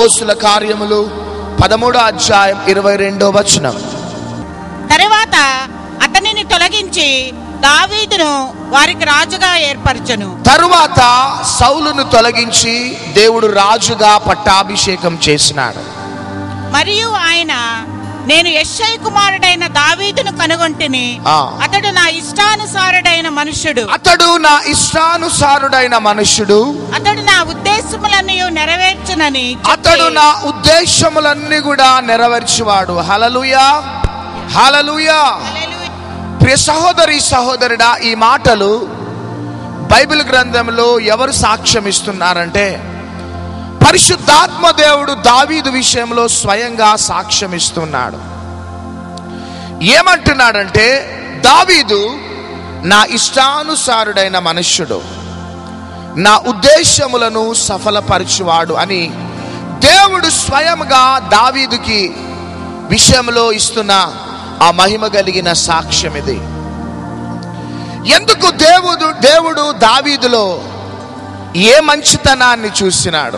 అపోస్తుల కార్యములు పదమూడో అధ్యాయం ఇరవై రెండో వచనం తరువాత అతనిని తొలగించి దావీదును వారికి రాజుగా ఏర్పరచను తరువాత సౌలును తొలగించి దేవుడు రాజుగా పట్టాభిషేకం చేసినాడు మరియు ఆయన నేను యశ్ఐ కుమారుడైన దావీదును కనుగొంటిని ఆ. అతడు నా ఇష్టానుసారుడైన మనుష్యుడు అతడు నా ఇష్టానుసారుడైన మనుష్యుడు అతడు నా ఉద్దేశములన్నీ నెరవేర్చునని చెప్పి, అతడు నా ఉద్దేశములన్నీ కూడా నెరవేర్చువాడు హలలుయా హలలుయా హల్లెలూయా. ప్రియ సహోదరి సహోదరుడా ఈ మాటలు బైబిల్ గ్రంథంలో ఎవరు సాక్ష్యం ఇస్తున్నారంటే పరిశుద్ధాత్మ దేవుడు దావీదు విషయంలో స్వయంగా సాక్ష్యం ఇస్తున్నాడు ఏమంటున్నాడంటే దావీదు నా ఇష్టానుసారుడైన మనుష్యుడు నా ఉద్దేశములను సఫలపరచువాడు అని దేవుడు స్వయంగా దావీదుకి విషయంలో ఇస్తున్న ఆ మహిమ కలిగిన సాక్ష్యం ఇది ఎందుకు దేవుడు దేవుడు దావీదులో ఏ మంచితనాన్ని చూసినాడు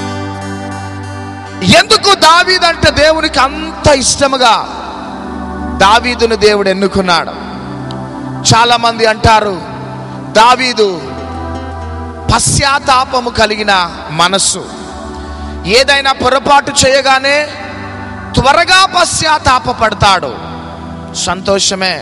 ఎందుకు దావీదంటే దేవునికి అంత ఇష్టముగా దావీదును దేవుడు ఎన్నుకున్నాడు చాలా మంది అంటారు దావీదు పశ్చాత్తాపము కలిగిన మనస్సు ఏదైనా పొరపాటు చేయగానే త్వరగా పశ్చాత్తాపపడతాడు సంతోషమే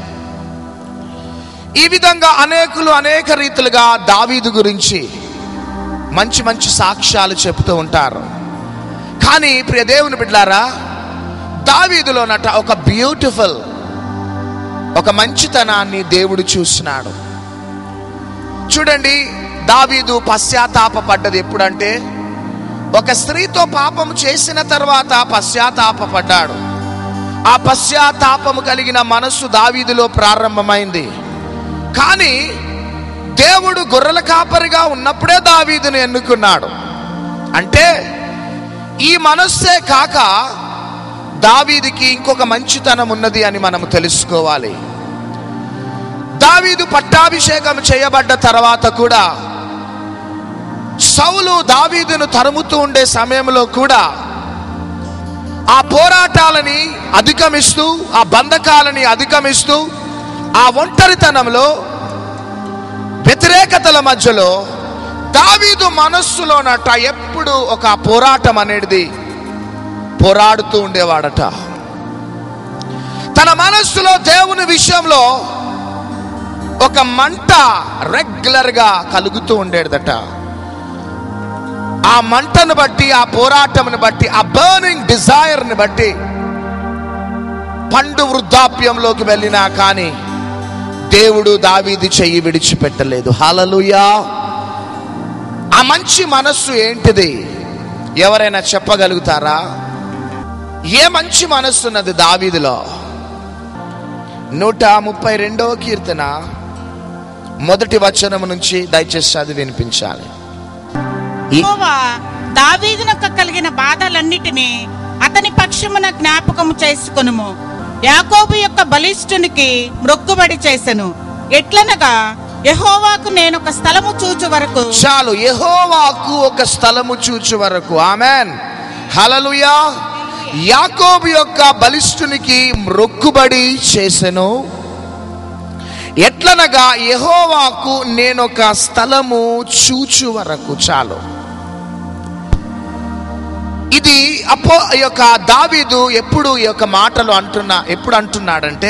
ఈ విధంగా అనేకులు అనేక రీతిలుగా దావీదు గురించి మంచి మంచి సాక్ష్యాలు చెప్తూ ఉంటారు కానీ ప్రియ దేవుని బిడ్డారా దావీదులోనట ఒక బ్యూటిఫుల్ ఒక మంచితనాన్ని దేవుడు చూసినాడు చూడండి దావీదు పశ్చాత్తాపపడ్డది ఎప్పుడంటే ఒక స్త్రీతో పాపం చేసిన తర్వాత పశ్చాత్తాపపడ్డాడు ఆ పశ్చాత్తాపము కలిగిన మనస్సు దావీదులో ప్రారంభమైంది కానీ దేవుడు గొర్రెల కాపరిగా ఉన్నప్పుడే దావీదును ఎన్నుకున్నాడు అంటే ఈ మనస్సే కాక దావీదికి ఇంకొక మంచితనం ఉన్నది అని మనం తెలుసుకోవాలి దావీదు పట్టాభిషేకం చేయబడ్డ తర్వాత కూడా సౌలు దావీదును తరుముతూ ఉండే సమయంలో కూడా ఆ పోరాటాలని అధిగమిస్తూ ఆ బంధకాలని అధిగమిస్తూ ఆ ఒంటరితనంలో వ్యతిరేకతల మధ్యలో దావీదు మనస్సులోనట ఎప్పుడు ఒక పోరాటం అనేది పోరాడుతూ ఉండేవాడట తన మనస్సులో దేవుని విషయంలో ఒక మంట రెగ్యులర్ గా కలుగుతూ ఉండేదట ఆ మంటను బట్టి ఆ పోరాటంని బట్టి ఆ బర్నింగ్ డిజైర్ ని బట్టి పండు వృద్ధాప్యంలోకి వెళ్ళినా కానీ దేవుడు దావీది చెయ్యి విడిచిపెట్టలేదు హలలుయా ఆ మంచి మనస్సు ఏంటిది ఎవరైనా చెప్పగలుగుతారా ఏ మంచి మనస్సు ఉన్నది దావీదిలో నూట ముప్పై రెండవ కీర్తన మొదటి వచనం నుంచి దయచేసి చదివి వినిపించాలి ఈ- యెహోవా దావీదునకు కలిగిన బాధలన్నిటినీ అతని పక్షమున జ్ఞాపకము చేసుకొనుము యాకోబు యొక్క బలిష్ఠునికి మ్రొక్కుబడి చేసెను ఎట్లనగా యెహోవాకు నేను ఒక స్థలము చూచు వరకు చాలు యెహోవాకు ఒక స్థలము చూచు వరకు ఆమెన్ హలలుయా యాకోబు యొక్క బలిష్ఠునికి మ్రొక్కుబడి చేసెను ఎట్లనగా యెహోవాకు నేనొక స్థలము చూచు వరకు చాలు ఇది అపో ఈ యొక్క దావీదు ఎప్పుడు ఈ యొక్క మాటలు అంటున్నా ఎప్పుడు అంటున్నాడంటే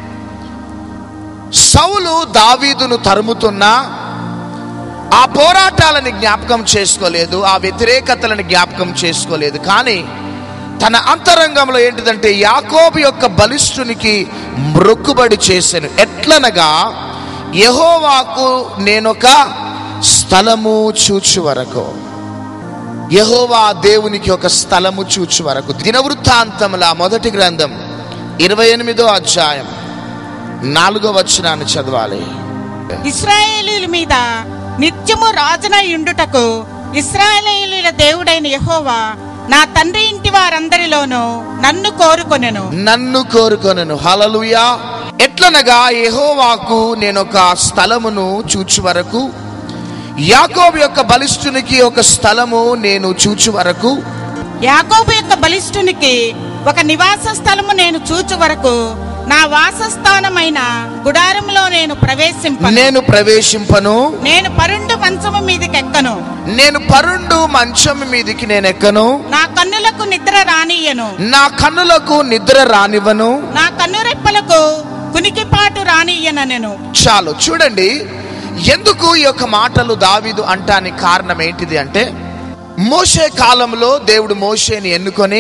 సౌలు దావీదును తరుముతున్నా ఆ పోరాటాలని జ్ఞాపకం చేసుకోలేదు ఆ వ్యతిరేకతలను జ్ఞాపకం చేసుకోలేదు కానీ తన అంతరంగంలో ఏంటిదంటే యాకోబు యొక్క బలిష్ఠునికి మ్రొక్కుబడి చేశాను ఎట్లనగా యెహోవాకు నేనొక స్థలము చూచు వరకు యెహోవా దేవునికి ఒక స్థలము చూచు వరకు దినవృత్తాంతముల మొదటి గ్రంథం ఇరవై ఎనిమిదో అధ్యాయం నాలుగో వచనాన్ని చదవాలి ఇస్రాయేలీల మీద నిత్యము రాజునై ఉండుటకు ఇస్రాయేలీల దేవుడైన యెహోవా నా తండ్రి ఇంటి వారందరిలోనూ నన్ను కోరుకొనెను నన్ను కోరుకొనను హలలుయా ఎట్లనగా యెహోవాకు నేను ఒక స్థలమును చూచు వరకు యాకోబు యొక్క బలిష్ఠునికి ఒక స్థలము నేను చూచు వరకు యాకోబు యొక్క బలిష్ఠునికి ఒక నివాస స్థలము నేను చూచు వరకు నా వాసస్థానమైన గుడారంలో నేను ప్రవేశింపను నేను ప్రవేశింపను నేను పరుండు మంచము మీదకెక్కను నేను పరుండు మంచం మీదికి నేను ఎక్కను నా కన్నులకు నిద్ర రానియను నా కన్నులకు నిద్ర రానివ్వను నా కన్నురెప్పలకు కునికిపాటు రానియనను చాలు చూడండి ఎందుకు ఈ యొక్క మాటలు దావీదు అంటానికి కారణం ఏంటిది అంటే మోషే కాలంలో దేవుడు మోషేని ఎన్నుకొని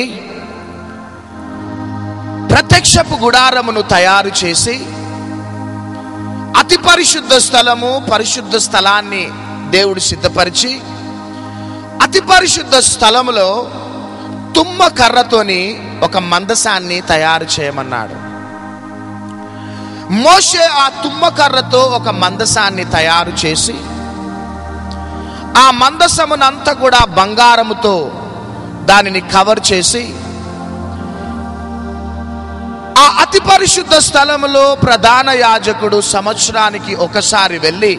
ప్రత్యక్షపు గుడారమును తయారు చేసి అతి పరిశుద్ధ స్థలము పరిశుద్ధ స్థలాన్ని దేవుడు సిద్ధపరిచి అతి పరిశుద్ధ స్థలములో తుమ్మ కర్రతోని ఒక మందసాన్ని తయారు చేయమన్నాడు మోషే ఆ తుమ్మకర్రతో ఒక మందసాన్ని తయారు చేసి ఆ మందసమునంతా కూడా బంగారముతో దానిని కవర్ చేసి ఆ అతి పరిశుద్ధ స్థలములో ప్రధాన యాజకుడు సంవత్సరానికి ఒకసారి వెళ్ళి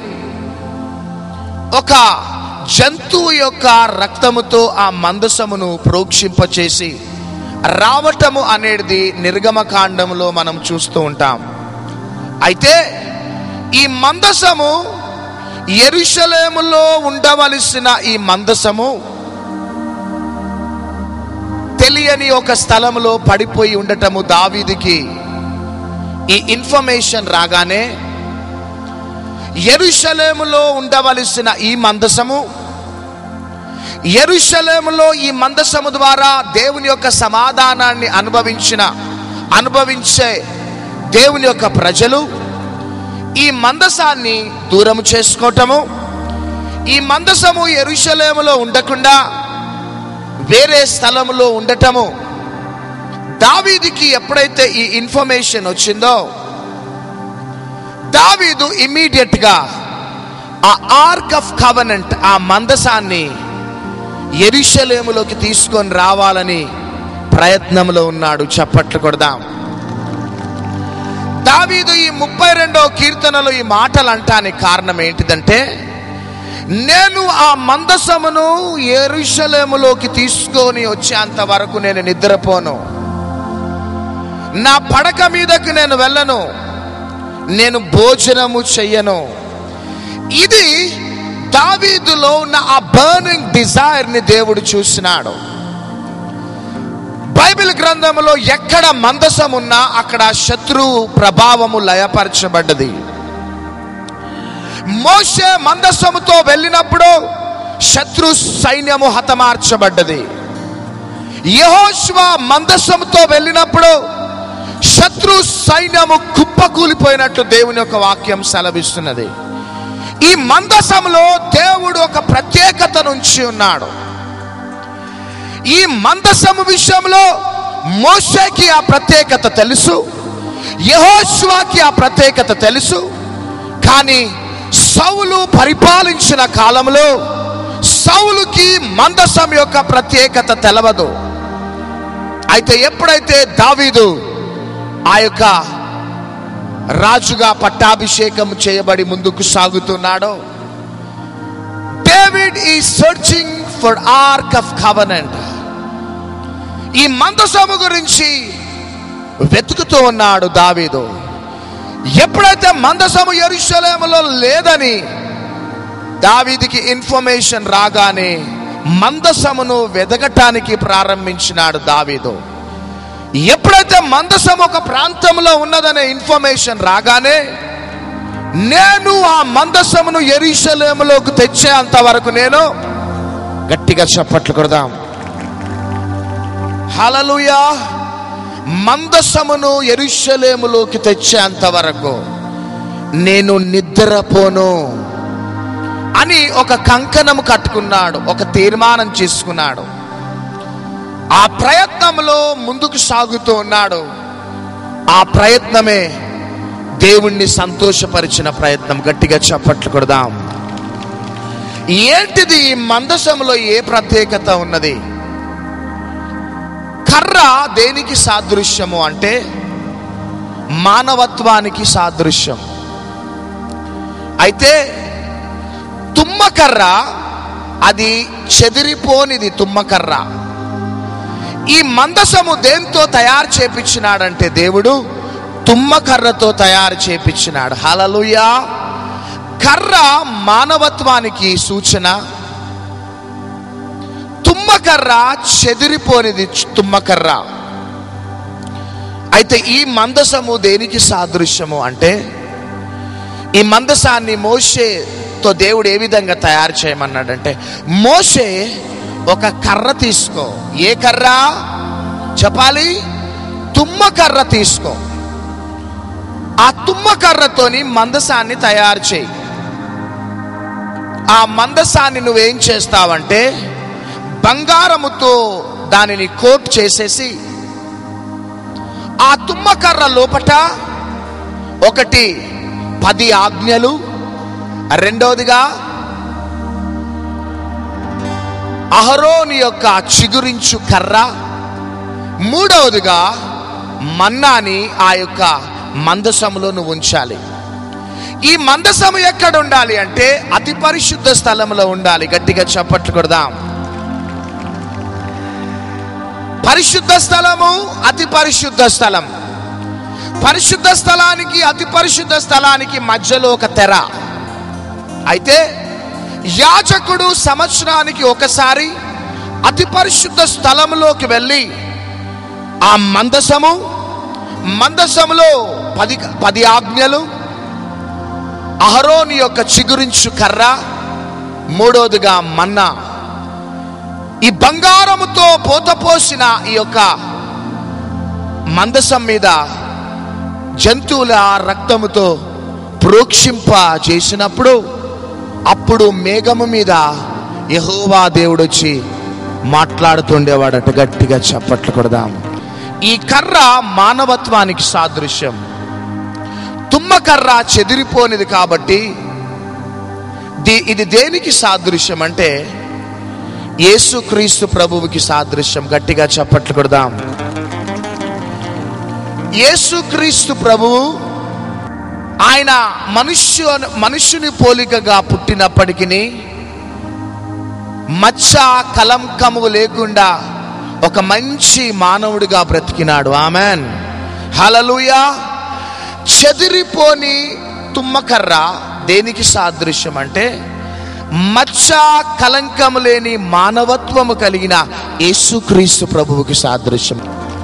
ఒక జంతువు యొక్క రక్తముతో ఆ మందసమును ప్రోక్షింపచేసి రావటము అనేది నిర్గమకాండంలో మనం చూస్తూ ఉంటాం అయితే ఈ మందసము ఎరుషలేములో ఉండవలసిన ఈ మందసము తెలియని ఒక స్థలములో పడిపోయి ఉండటము దావీదికి ఈ ఇన్ఫర్మేషన్ రాగానే ఎరుషలేములో ఉండవలసిన ఈ మందసము ఎరుషలేములో ఈ మందసము ద్వారా దేవుని యొక్క సమాధానాన్ని అనుభవించిన అనుభవించే దేవుని యొక్క ప్రజలు ఈ మందసాన్ని దూరం చేసుకోవటము ఈ మందసము ఎరుషలేములో ఉండకుండా వేరే స్థలములో ఉండటము దావీదికి ఎప్పుడైతే ఈ ఇన్ఫర్మేషన్ వచ్చిందో దావీదు ఇమీడియట్ గా ఆ ఆర్క్ ఆఫ్ కవనెంట్ ఆ మందసాన్ని ఎరుషలేములోకి తీసుకొని రావాలని ప్రయత్నంలో ఉన్నాడు చప్పట్లు కొడదాం దావీదు ఈ ముప్పై రెండవ కీర్తనలో ఈ మాటలు అంటానికి కారణం ఏంటిదంటే నేను ఆ మందసమును ఎరుషలేములోకి తీసుకొని వచ్చేంత వరకు నేను నిద్రపోను నా పడక మీదకు నేను వెళ్ళను నేను భోజనము చెయ్యను ఇది దావీదులో ఉన్న ఆ బర్నింగ్ డిజైర్ ని దేవుడు చూసినాడు బైబిల్ గ్రంథంలో ఎక్కడ మందసం ఉన్నా అక్కడ శత్రువు ప్రభావము లయపరచబడ్డది మోషే మందసముతో వెళ్ళినప్పుడు శత్రు సైన్యము హతమార్చబడ్డది యహోష్వ మందసముతో వెళ్ళినప్పుడు శత్రు సైన్యము కుప్పకూలిపోయినట్లు దేవుని యొక్క వాక్యం సెలవిస్తున్నది ఈ మందసంలో దేవుడు ఒక ప్రత్యేకత నుంచి ఉన్నాడు ఈ మందసము విషయంలో మోషేకి ఆ ప్రత్యేకత తెలుసు యహోష్వాకి ఆ ప్రత్యేకత తెలుసు కానీ సౌలు పరిపాలించిన కాలంలో సౌలుకి మందసం యొక్క ప్రత్యేకత తెలవదు అయితే ఎప్పుడైతే దావీదు ఆ యొక్క రాజుగా పట్టాభిషేకం చేయబడి ముందుకు సాగుతున్నాడో డేవిడ్ ఈ searching for ark of covenant ఈ మందసము గురించి వెతుకుతూ ఉన్నాడు దావీదు ఎప్పుడైతే మందసము ఎరుషలేములో లేదని దావీదికి ఇన్ఫర్మేషన్ రాగానే మందసమును వెదకటానికి ప్రారంభించినాడు దావీదు ఎప్పుడైతే మందసం ఒక ప్రాంతంలో ఉన్నదనే ఇన్ఫర్మేషన్ రాగానే నేను ఆ మందసమును ఎరుషలేములోకి తెచ్చేంత వరకు నేను గట్టిగా చప్పట్లు కొడదాం హలలుయా మందసమును ఎరుషలేములోకి తెచ్చేంత వరకు నేను నిద్రపోను అని ఒక కంకణం కట్టుకున్నాడు ఒక తీర్మానం చేసుకున్నాడు ఆ ప్రయత్నంలో ముందుకు సాగుతూ ఉన్నాడు ఆ ప్రయత్నమే దేవుణ్ణి సంతోషపరిచిన ప్రయత్నం గట్టిగా చప్పట్లు కొడదాం ఏంటిది ఈ మందసంలో ఏ ప్రత్యేకత ఉన్నది కర్ర దేనికి సాదృశ్యము అంటే మానవత్వానికి సాదృశ్యం అయితే తుమ్మకర్ర అది చెదిరిపోనిది తుమ్మకర్ర ఈ మందసము దేంతో తయారు చేపించినాడంటే దేవుడు తుమ్మ కర్రతో తయారు చేపించినాడు హలలుయా కర్ర మానవత్వానికి సూచన తుమ్మకర్ర చెదిరిపోనిది తుమ్మకర్ర అయితే ఈ మందసము దేనికి సాదృశ్యము అంటే ఈ మందసాన్ని మోషేతో దేవుడు ఏ విధంగా తయారు చేయమన్నాడంటే మోషే ఒక కర్ర తీసుకో ఏ కర్ర చెప్పాలి తుమ్మ కర్ర తీసుకో ఆ తుమ్మ కర్రతోని మందసాన్ని తయారు చేయి ఆ మందసాన్ని నువ్వేం చేస్తావంటే బంగారముతో దానిని కోట్ చేసేసి ఆ తుమ్మకర్ర లోపట ఒకటి పది ఆజ్ఞలు రెండవదిగా అహరోని యొక్క చిగురించు కర్ర మూడవదిగా మన్నాని ఆ యొక్క మందసములో నువ్వు ఉంచాలి ఈ మందసము ఎక్కడ ఉండాలి అంటే అతి పరిశుద్ధ స్థలంలో ఉండాలి గట్టిగా చప్పట్లు కొడదాం పరిశుద్ధ స్థలము అతి పరిశుద్ధ స్థలం పరిశుద్ధ స్థలానికి అతి పరిశుద్ధ స్థలానికి మధ్యలో ఒక తెర అయితే యాజకుడు సంవత్సరానికి ఒకసారి అతి పరిశుద్ధ స్థలంలోకి వెళ్ళి ఆ మందసము మందసములో పది పది ఆజ్ఞలు అహరోని యొక్క చిగురించు కర్ర మూడోదిగా మన్నా ఈ బంగారముతో పోతపోసిన ఈ యొక్క మందసం మీద జంతువుల రక్తముతో ప్రోక్షింప చేసినప్పుడు అప్పుడు మేఘము మీద యహోవా దేవుడు వచ్చి మాట్లాడుతుండేవాడట గట్టిగా చప్పట్లు కొడదాం ఈ కర్ర మానవత్వానికి సాదృశ్యం తుమ్మ కర్ర చెదిరిపోనిది కాబట్టి ది- ఇది దేనికి సాదృశ్యం అంటే యేసుక్రీస్తు ప్రభువుకి సాదృశ్యం గట్టిగా చప్పట్లు కొడదాం యేసుక్రీస్తు ప్రభువు ఆయన మనుష్యు మనుష్యుని పోలికగా పుట్టినప్పటికీ మచ్చ కలంకము లేకుండా ఒక మంచి మానవుడిగా బ్రతికినాడు ఆమెన్ హలలుయా చెదిరిపోని తుమ్మకర్ర దేనికి సాదృశ్యం అంటే మచ్చ కలంకము లేని మానవత్వము కలిగిన యేసుక్రీస్తు ప్రభువుకి సాదృశ్యం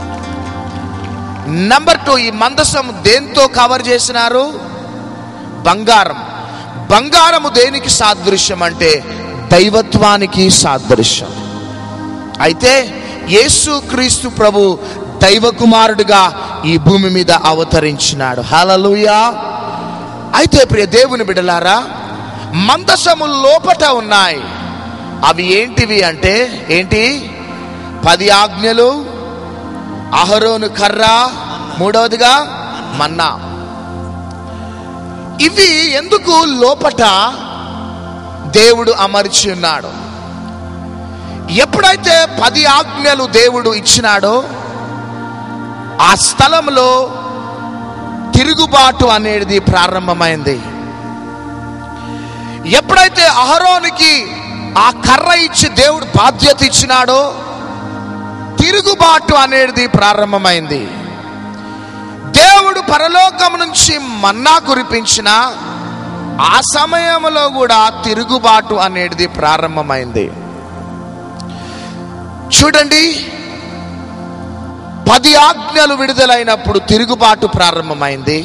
నంబర్ టూ ఈ మందసం దేంతో కవర్ చేసినారు బంగారం బంగారము దేనికి సాదృశ్యం అంటే దైవత్వానికి సాదృశ్యం అయితే యేసుక్రీస్తు ప్రభు దైవ కుమారుడుగా ఈ భూమి మీద అవతరించినాడు హలలుయా అయితే ప్రియ దేవుని బిడలారా మందసము లోపట ఉన్నాయి అవి ఏంటివి అంటే ఏంటి పది ఆజ్ఞలు అహరోను కర్ర మూడవదిగా మన్నా ఇవి ఎందుకు లోపట దేవుడు అమర్చి ఉన్నాడు ఎప్పుడైతే పది ఆజ్ఞలు దేవుడు ఇచ్చినాడో ఆ స్థలంలో తిరుగుబాటు అనేది ప్రారంభమైంది ఎప్పుడైతే అహరోనికి ఆ కర్ర ఇచ్చి దేవుడు బాధ్యత ఇచ్చినాడో తిరుగుబాటు అనేది ప్రారంభమైంది దేవుడు పరలోకం నుంచి మన్నా కురిపించిన ఆ సమయంలో కూడా తిరుగుబాటు అనేది ప్రారంభమైంది చూడండి పది ఆజ్ఞలు విడుదలైనప్పుడు తిరుగుబాటు ప్రారంభమైంది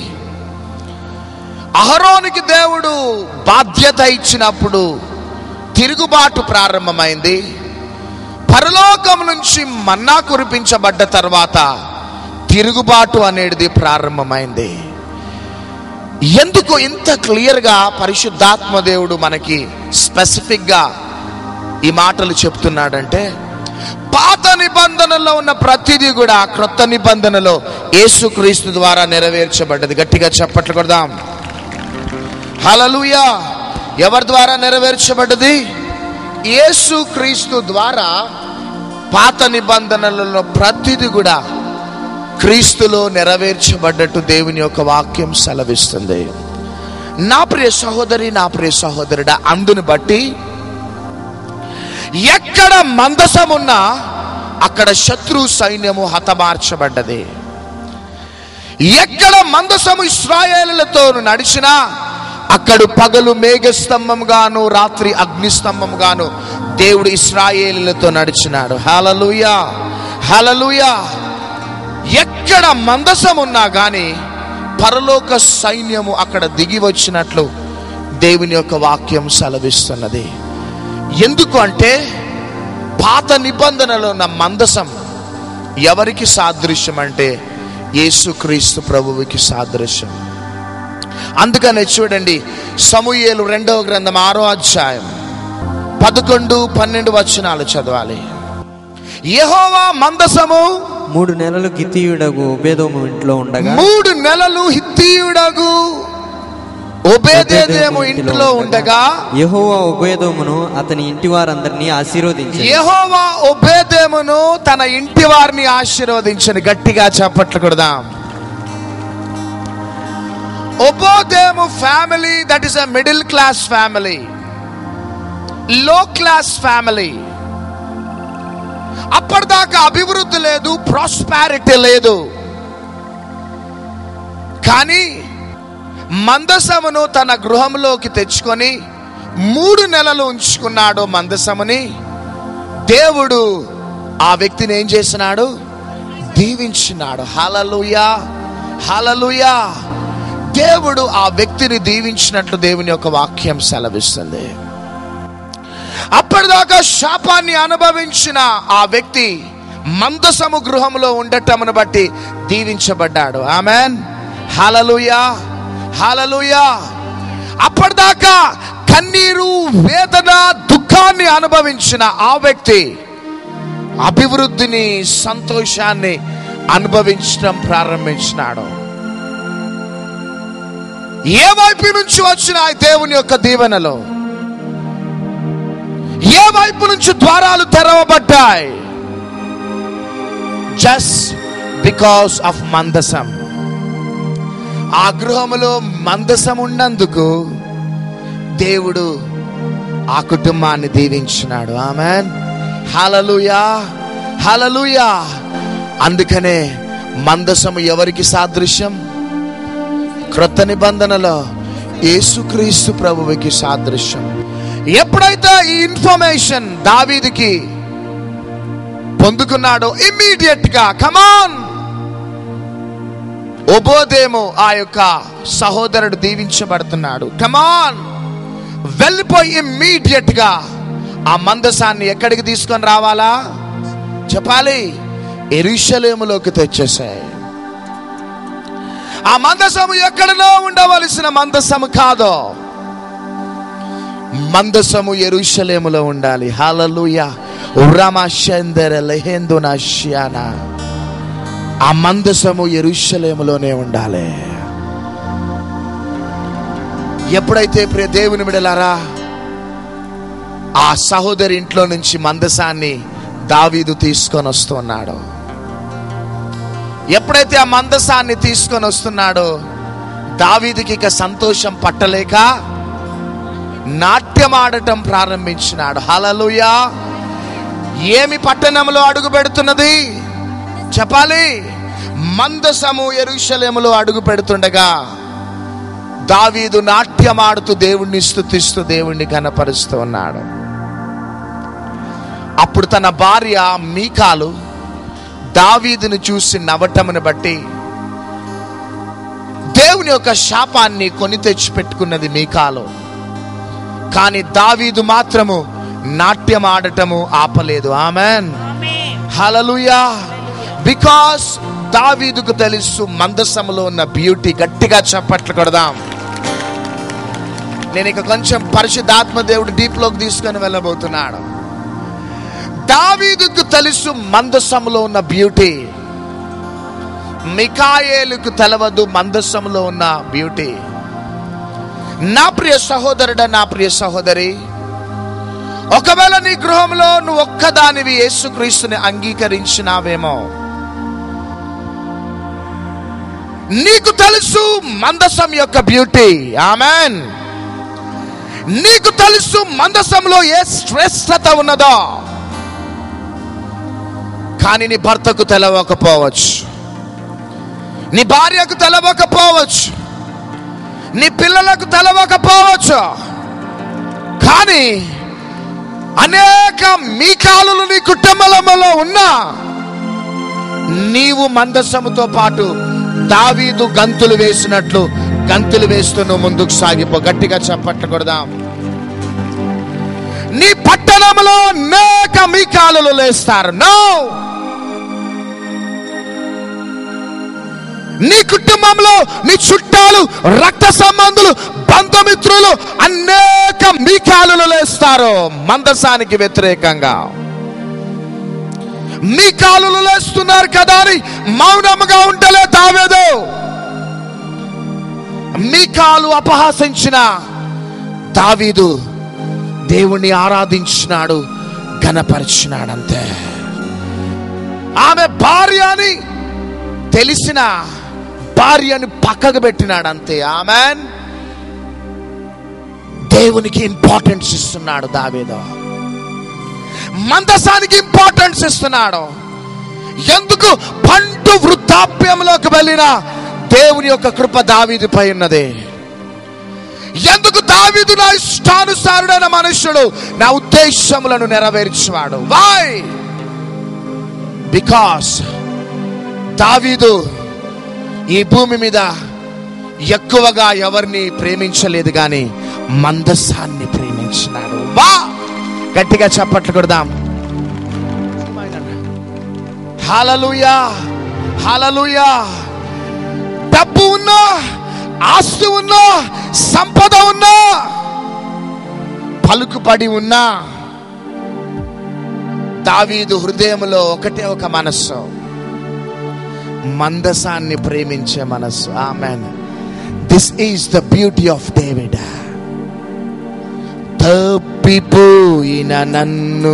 అహరోనికి దేవుడు బాధ్యత ఇచ్చినప్పుడు తిరుగుబాటు ప్రారంభమైంది పరలోకం నుంచి మన్నా కురిపించబడ్డ తర్వాత తిరుగుబాటు అనేది ప్రారంభమైంది ఎందుకు ఇంత క్లియర్గా పరిశుద్ధాత్మ దేవుడు మనకి స్పెసిఫిక్గా ఈ మాటలు చెప్తున్నాడంటే పాత నిబంధనలో ఉన్న ప్రతిదీ కూడా క్రొత్త నిబంధనలో యేసుక్రీస్తు ద్వారా నెరవేర్చబడ్డది గట్టిగా చప్పట్లు కొడదాం హలలుయా ఎవరి ద్వారా నెరవేర్చబడ్డది యేసుక్రీస్తు ద్వారా పాత నిబంధనలలో ప్రతిదీ కూడా క్రీస్తులో నెరవేర్చబడ్డట్టు దేవుని యొక్క వాక్యం సెలవిస్తుంది నా ప్రియ సహోదరి నా ప్రియ సహోదరుడా అందుని బట్టి ఎక్కడ మందసమున్నా అక్కడ శత్రు సైన్యము హతమార్చబడ్డది ఎక్కడ మందసము ఇస్రాయేలులతో నడిచినా అక్కడ పగలు మేఘస్తంభం గాను రాత్రి అగ్నిస్తంభం గాను దేవుడు ఇస్రాయేలులతో నడిచినాడు హలలుయా హలలుయా ఎక్కడ మందసం ఉన్నా కానీ పరలోక సైన్యము అక్కడ దిగి వచ్చినట్లు దేవుని యొక్క వాక్యం సెలవిస్తున్నది ఎందుకు అంటే పాత నిబంధనలో ఉన్న మందసం ఎవరికి సాదృశ్యం అంటే యేసుక్రీస్తు ప్రభువుకి సాదృశ్యం అందుకనే చూడండి సమూయేలు రెండవ గ్రంథం ఆరో అధ్యాయం పదకొండు పన్నెండు వచనాలు చదవాలి యెహోవా మందసము మూడు నెలలు గితీయుడగు ఉపేదోము ఇంట్లో ఉండగా మూడు నెలలు హిత్తీయుడగు ఒబేదేదేము ఇంటిలో ఉండగా యెహోవా ఉపేదోమును అతని ఇంటి వారందరినీ ఆశీర్వదించి యెహోవా ఒబేదేమును తన ఇంటి వారిని ఆశీర్వదించని గట్టిగా చప్పట్లు కొడదాం ఒబోదేము family that is a middle class family low class family అప్పటిదాకా అభివృద్ధి లేదు ప్రాస్పారిటీ లేదు కానీ మందసమును తన గృహంలోకి తెచ్చుకొని మూడు నెలలు ఉంచుకున్నాడు మందసముని దేవుడు ఆ వ్యక్తిని ఏం చేసినాడు దీవించినాడు హలలుయా హలలుయా దేవుడు ఆ వ్యక్తిని దీవించినట్లు దేవుని యొక్క వాక్యం సెలవిస్తుంది అప్పటిదాకా శాపాన్ని అనుభవించిన ఆ వ్యక్తి మందసము గృహంలో ఉండటమును బట్టి దీవించబడ్డాడు ఆమెన్ హలలుయా హలలుయా అప్పటిదాకా కన్నీరు వేదన దుఃఖాన్ని అనుభవించిన ఆ వ్యక్తి అభివృద్ధిని సంతోషాన్ని అనుభవించడం ప్రారంభించినాడు ఏ వైపు నుంచి వచ్చిన ఆ దేవుని యొక్క దీవెనలో ఏ వైపు నుంచి ద్వారాలు తెరవబడ్డాయి జస్ట్ బికాస్ ఆఫ్ మందసం ఆ గృహములో మందసం ఉన్నందుకు దేవుడు ఆ కుటుంబాన్ని దీవించినాడు ఆమెన్ హలలుయా హలలుయా అందుకనే మందసము ఎవరికి సాదృశ్యం క్రొత్త నిబంధనలో యేసుక్రీస్తు ప్రభువుకి సాదృశ్యం ఎప్పుడైతే ఈ ఇన్ఫర్మేషన్ దావీదికి పొందుకున్నాడో ఇమ్మీడియట్ గా కమాన్ ఒబోదేమో ఆ యొక్క సహోదరుడు దీవించబడుతున్నాడు కమాన్ వెళ్ళిపోయి ఇమ్మీడియట్ గా ఆ మందసాన్ని ఎక్కడికి తీసుకొని రావాలా చెప్పాలి ఎరుషలేములోకి తెచ్చేసాయి ఆ మందసము ఎక్కడనో ఉండవలసిన మందసము కాదో మందసము ఎరుషలేములో ఉండాలి హలలుయ ఉరమశందర లెహేందు నశ్యానా ఆ మందసము ఎరుషలేములోనే ఉండాలి ఎప్పుడైతే ప్రియ దేవుని విడలారా ఆ సహోదరి ఇంట్లో నుంచి మందసాన్ని దావీదు తీసుకొని వస్తున్నాడు ఎప్పుడైతే ఆ మందసాన్ని తీసుకొని వస్తున్నాడో దావీదుకి ఇక సంతోషం పట్టలేక నాట్యమాడటం ప్రారంభించినాడు హలలుయా ఏమి పట్టణంలో అడుగు పెడుతున్నది చెప్పాలి మందసము ఎరుషలేములో అడుగు పెడుతుండగా దావీదు నాట్యమాడుతూ దేవుణ్ణి స్తుతిస్తూ దేవుణ్ణి కనపరుస్తూ ఉన్నాడు అప్పుడు తన భార్య మీకాలు దావీదును చూసి నవ్వటమును బట్టి దేవుని యొక్క శాపాన్ని కొని తెచ్చి పెట్టుకున్నది మీకాలు కానీ దావీదు మాత్రము నాట్యం ఆడటము ఆపలేదు ఆమెన్ హలలుయా బికాస్ దావీదుకు తెలుసు మందసములో ఉన్న బ్యూటీ గట్టిగా చప్పట్లు కొడదాం నేను ఇక కొంచెం పరిశుద్ధాత్మ దేవుడు డీప్ లోకి తీసుకొని వెళ్ళబోతున్నాడు దావీదుకు తెలుసు మందసములో ఉన్న బ్యూటీ మికాయేలుకు తెలవదు మందసములో ఉన్న బ్యూటీ నా ప్రియ సహోదరుడ నా ప్రియ సహోదరి ఒకవేళ నీ గృహంలో నువ్వు ఒక్కదానివి యేసుక్రీస్తుని అంగీకరించినావేమో నీకు తెలుసు మందసం యొక్క బ్యూటీ ఆమెన్ నీకు తెలుసు మందసంలో ఏ శ్రేష్టత ఉన్నదో కానీ నీ భర్తకు తెలవకపోవచ్చు నీ భార్యకు తెలవకపోవచ్చు నీ పిల్లలకు తెలవకపోవచ్చు కానీ అనేక మీకాలు నీ కుటుంబంలో ఉన్నా నీవు మందసముతో పాటు దావీదు గంతులు వేసినట్లు గంతులు వేస్తూ నువ్వు ముందుకు సాగిపో గట్టిగా చెప్పట్టకూడదాం నీ పట్టణంలో అనేక మీకాలు లేస్తారు నో నీ కుటుంబంలో నీ చుట్టాలు రక్త సంబంధులు బంధుమిత్రులు అనేక మీకాలు లేస్తారు మందసానికి వ్యతిరేకంగా మీ కాలులు లేస్తున్నారు కదా అని మౌనముగా ఉండలే దావేదు మీ కాలు అపహాసించిన దావీదు దేవుణ్ణి ఆరాధించినాడు ఘనపరిచినాడు అంతే ఆమె భార్య అని తెలిసిన భార్యని పక్కకు పెట్టినాడు అంతే ఆమెన్ దేవునికి ఇంపార్టెన్స్ ఇస్తున్నాడు దావేదో మందసానికి ఇంపార్టెన్స్ ఇస్తున్నాడు ఎందుకు పండు వృద్ధాప్యంలోకి వెళ్ళిన దేవుని యొక్క కృప దావీదుపై ఉన్నది ఎందుకు దావీదు నా ఇష్టానుసారుడైన మనుషుడు నా ఉద్దేశములను నెరవేర్చేవాడు వై బికాస్ దావీదు ఈ భూమి మీద ఎక్కువగా ఎవరిని ప్రేమించలేదు కానీ మందసాన్ని ప్రేమించినాడు వా గట్టిగా చప్పట్లు కొడదాం హాలలుయా హాలలుయా డబ్బు ఉన్నా ఆస్తి ఉన్నా సంపద ఉన్నా పలుకుపడి ఉన్నా దావీదు హృదయంలో ఒకటే ఒక మనస్సు మందసాన్ని ప్రేమించే మనస్సు amen this is the beauty of David తప్పిపోయిన నన్ను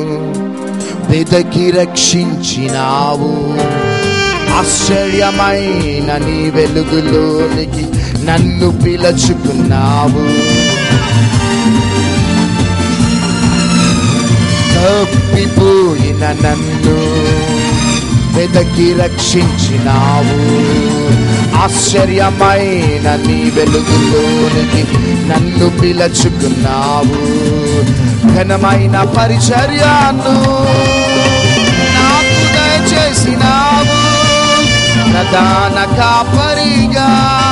వెదకి రక్షించినావు ఆశ్చర్యమైన నీ వెలుగులోనికి నన్ను పిలుచుకున్నావు తప్పిపోయిన నన్ను వెదకి రక్షించినావు ఆశ్చర్యమైన నీ వెలుగులోనికి నన్ను పిలుచుకున్నావు ఘనమైన పరిచర్యను నాకు దయచేసినావు ప్రధాన కాపరిగా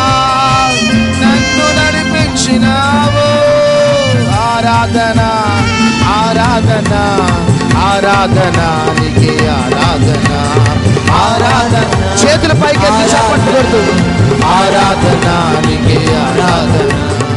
నన్ను నడిపించినావు ఆరాధన ఆరాధన ఆరాధన నీకే ఆరాధన ఆరాధన చేతుల పైకి ఎత్తి చప్పట్లు కొడుతూ ఆరాధన నీకే ఆరాధన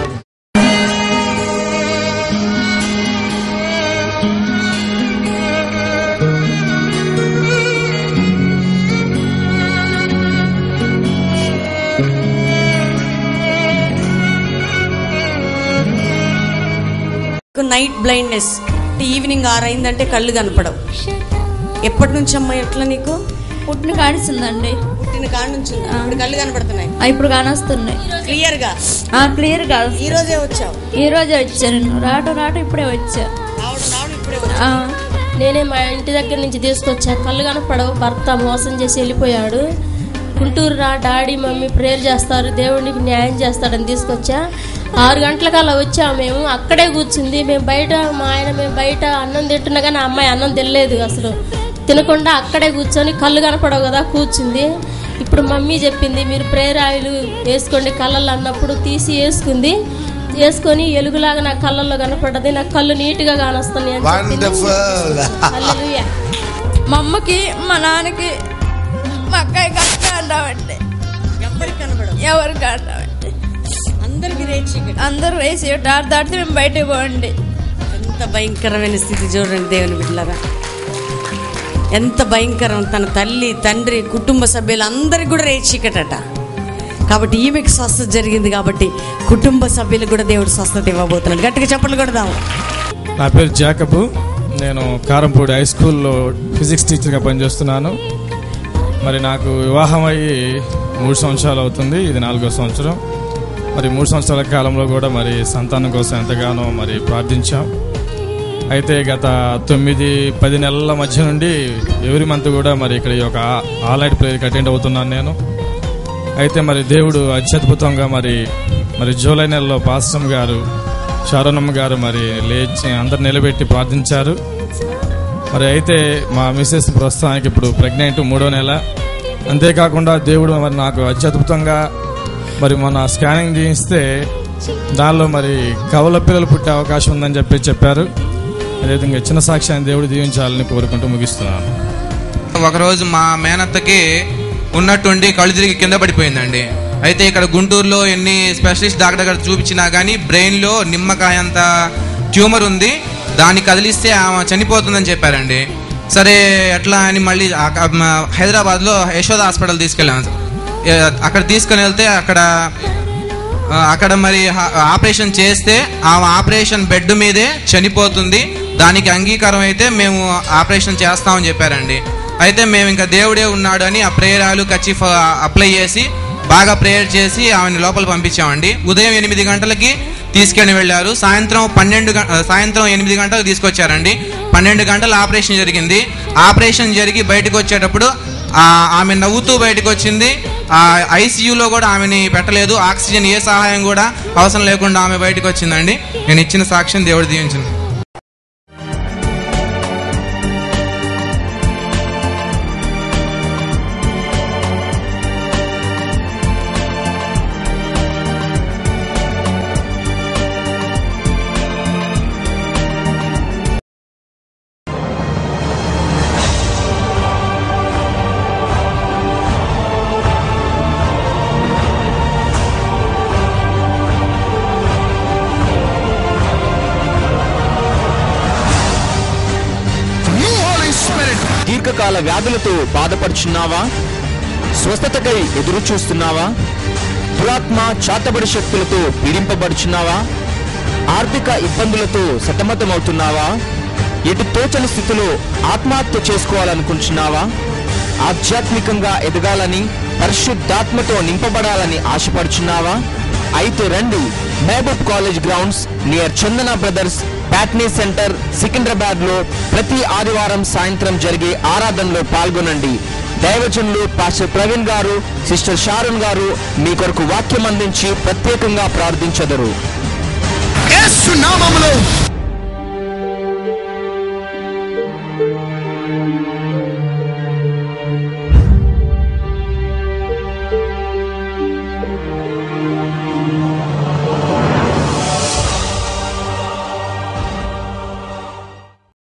నైట్ బ్లైండ్నెస్ ఈవినింగ్ ఆరైందంటే కళ్ళు కనపడవు ఎప్పటి నుంచి అమ్మా ఎట్లా నీకు పుట్టిన కాడిస్తుందండి పుట్టిన కాడ నుంచి ఉందా? ఇప్పుడు కళ్ళు కనపడుతున్నాయి ఆ, ఇప్పుడు కానొస్తున్నాయి క్లియర్ గా ఆ, క్లియర్ గా ఈ రోజే వచ్చావు ఈ రోజే వచ్చాను రాటు రాటు ఇప్పుడే వచ్చా రావడం రావడం ఇప్పుడే ఆ, నేనే మా ఇంటి దగ్గర నుంచి తీసుకొచ్చా కళ్ళు కనపడవు భర్త మోసం చేసి వెళ్ళిపోయాడు గుంటూరు రా డాడీ మమ్మీ ప్రేయర్ చేస్తారు దేవుడికి న్యాయం చేస్తాడని తీసుకొచ్చా ఆరు గంటలకల్లా వచ్చాము మేము అక్కడే కూర్చుంది మేము బయట మా ఆయన మేము బయట అన్నం తింటున్నా కానీ ఆ అమ్మాయి అన్నం తినలేదు అసలు తినకుండా అక్కడే కూర్చొని కళ్ళు కనపడవు కదా కూర్చుంది ఇప్పుడు మమ్మీ చెప్పింది మీరు ప్రేయర్ ఆయిల్ వేసుకోండి కళ్ళల్లో అన్నప్పుడు తీసి వేసుకుంది వేసుకొని ఎలుగులాగా నా కళ్ళల్లో కనపడ్డది నా కళ్ళు నీట్గా కానొస్తున్నాయి అని చెప్పింది. Wonderful hallelujah. మా అమ్మకి మా నాన్నకి మా అక్కయ్య కట్ట అంటామండి ఎవరికి కనబడవు ఎవరు కట్టామండి అందరికి రేట్ చీకటి అందరూ వేసి దాటి దాటితే మేము బయటకు పోండి ఎంత భయంకరమైన స్థితి చూడండి దేవుని బిడ్డలారా ఎంత భయంకరం తన తల్లి తండ్రి కుటుంబ సభ్యులు అందరికి కూడా రేట్ చీకటట కాబట్టి ఈమెకి స్వస్థత జరిగింది కాబట్టి కుటుంబ సభ్యులకు కూడా దేవుడు స్వస్థత ఇవ్వబోతున్నాడు గట్టిగా చెప్పలు కొడదాం నా పేరు జాకబు నేను కారంపూడి హై స్కూల్లో ఫిజిక్స్ టీచర్గా పనిచేస్తున్నాను మరి నాకు వివాహం అయ్యి మూడు సంవత్సరాలు అవుతుంది ఇది నాలుగో సంవత్సరం మరి మూడు సంవత్సరాల కాలంలో కూడా మరి సంతానం కోసం ఎంతగానో మరి ప్రార్థించాం అయితే గత తొమ్మిది పది నెలల మధ్య నుండి ఎవరి మంత్ కూడా మరి ఇక్కడ ఈ యొక్క ఆలైట్ ప్రేయర్కి అటెండ్ అవుతున్నాను నేను అయితే మరి దేవుడు అత్యద్భుతంగా మరి మరి జూలై నెలలో పాస్టమ్ గారు శారణమ్మ గారు మరి లేచి అందరు నిలబెట్టి ప్రార్థించారు మరి అయితే మా మిస్సెస్ ప్రస్తుతానికి ఇప్పుడు ప్రెగ్నెంట్ మూడో నెల అంతేకాకుండా దేవుడు మరి నాకు అత్యద్భుతంగా మరి మొన్న స్కానింగ్ చేయిస్తే దానిలో మరి కవల పిల్లలు పుట్టే అవకాశం ఉందని చెప్పి చెప్పారు అదేవిధంగా చిన్న సాక్ష్యాన్ని దేవుడు దీవించాలని కోరుకుంటూ ముగిస్తున్నాను ఒకరోజు మా మేనత్తకి ఉన్నట్టుండి కళ్ళు తిరిగి కింద పడిపోయిందండి అయితే ఇక్కడ గుంటూరులో ఎన్ని స్పెషలిస్ట్ డాక్టర్ దగ్గర చూపించినా కానీ బ్రెయిన్లో నిమ్మకాయ అంత ట్యూమర్ ఉంది దాన్ని కదిలిస్తే ఆమె చనిపోతుందని చెప్పారండి సరే ఎట్లా అని మళ్ళీ ఆ- మ- హైదరాబాద్లో యశోద హాస్పిటల్ తీసుకెళ్ళాము ఏ, అక్కడ తీసుకుని వెళ్తే అక్కడ ఆ, అక్కడ మరి హా- ఆపరేషన్ చేస్తే ఆమె ఆపరేషన్ బెడ్ మీదే చనిపోతుంది దానికి అంగీకారం అయితే మేము ఆపరేషన్ చేస్తామని చెప్పారండి అయితే మేము ఇంకా దేవుడే ఉన్నాడు అని ఆ ప్రేయరాలు కచ్చిఫ్ అప్లై చేసి బాగా ప్రేయర్ చేసి ఆమెను లోపల పంపించామండి ఉదయం ఎనిమిది గంటలకి తీసుకెళ్ళి వెళ్ళారు సాయంత్రం పన్నెండు గం- ఆ, సాయంత్రం ఎనిమిది గంటలకు తీసుకొచ్చారండి పన్నెండు గంటల ఆపరేషన్ జరిగింది ఆపరేషన్ జరిగి బయటకు వచ్చేటప్పుడు ఆ, ఆమె నవ్వుతూ బయటకు వచ్చింది ఆ ఐసీయూలో కూడా ఆమెని పెట్టలేదు ఆక్సిజన్ ఏ సహాయం కూడా అవసరం లేకుండా ఆమె బయటకు వచ్చిందండి నేను ఇచ్చిన సాక్ష్యం దేవుడు దీవించింది You, Holy Spirit, దీర్ఘకాల వ్యాధులతో బాధపడుచున్నావా స్వస్థతకై ఎదురు చూస్తున్నావా దురాత్మ చాతబడి శక్తులతో పీడింపబడుచున్నావా ఆర్థిక ఇబ్బందులతో సతమతమవుతున్నావా ఎటు తోచని స్థితిలో ఆత్మహత్య చేసుకోవాలనుకుంటున్నావా ఆధ్యాత్మికంగా ఎదగాలని పరిశుద్ధాత్మతో నింపబడాలని ఆశపడుచున్నావా అయితే రండి Mahboob college grounds near Chandana brothers Patny centre Secunderabad లో ప్రతి ఆదివారం సాయంత్రం జరిగే ఆరాధనలో పాల్గొనండి దైవజనులు పాస్టర్ ప్రవీణ్ గారు సిస్టర్ షారున్ గారు మీ కొరకు వాక్యం అందించి ప్రత్యేకంగా ప్రార్థించదరు యేసు నామములో